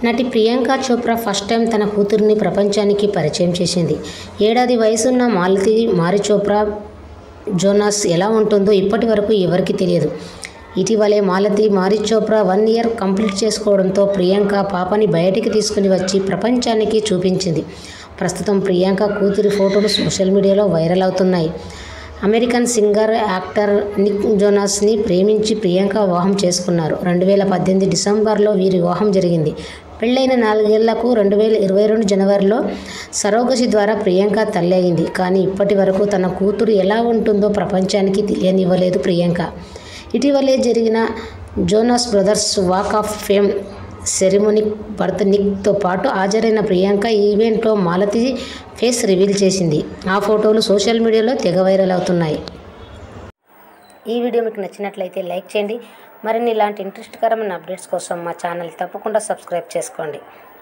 నటి Priyanka Chopra first time తన కూతురిని ప్రపంచానికి పరిచయం చేసింది ఏడాది వయసున్న మాలతి మారి చోప్రా జోనాస్ ఎలా ఉంటుందో ఇప్పటి వరకు ఎవరికీ తెలియదు ఇటీవలే మాలతి మారి చోప్రా వన్ ఇయర్ కంప్లీట్ చేసుకోవడంతో ప్రియాంక పాపని బయటికి తీసుకుని వచ్చి ప్రపంచానికి చూపించింది ప్రస్తుతం ప్రియాంక కూతురి ఫోటోలు సోషల్ మీడియాలో వైరల్ అవుతున్నాయి అమెరికన్ సింగర్ యాక్టర్ నిక్ జోనాస్ని ప్రేమించి ప్రియాంక వివాహం చేసుకున్నారు రెండు వేల పద్దెనిమిది డిసెంబర్లో వీరి వివాహం జరిగింది పెళ్ళైన నాలుగేళ్లకు రెండు వేల ఇరవై రెండు జనవరిలో సరోగసి ద్వారా ప్రియాంక తల్లి అయింది కానీ ఇప్పటి వరకు తన కూతురు ఎలా ఉంటుందో ప్రపంచానికి తెలియనివ్వలేదు ప్రియాంక ఇటీవలే జరిగిన Jonas brothers walk of fame ceremony భర్త నిక్తో పాటు హాజరైన ప్రియాంక ఈ ఈవెంట్లో మాలతి ఫేస్ రివీల్ చేసింది ఆ ఫోటోలు సోషల్ మీడియాలో తెగ వైరల్ అవుతున్నాయి ఈ వీడియో మీకు నచ్చినట్లయితే లైక్ చేయండి మరిన్ని ఇలాంటి ఇంట్రెస్ట్కరమైన అప్డేట్స్ కోసం మా ఛానల్ తప్పకుండా సబ్స్క్రైబ్ చేసుకోండి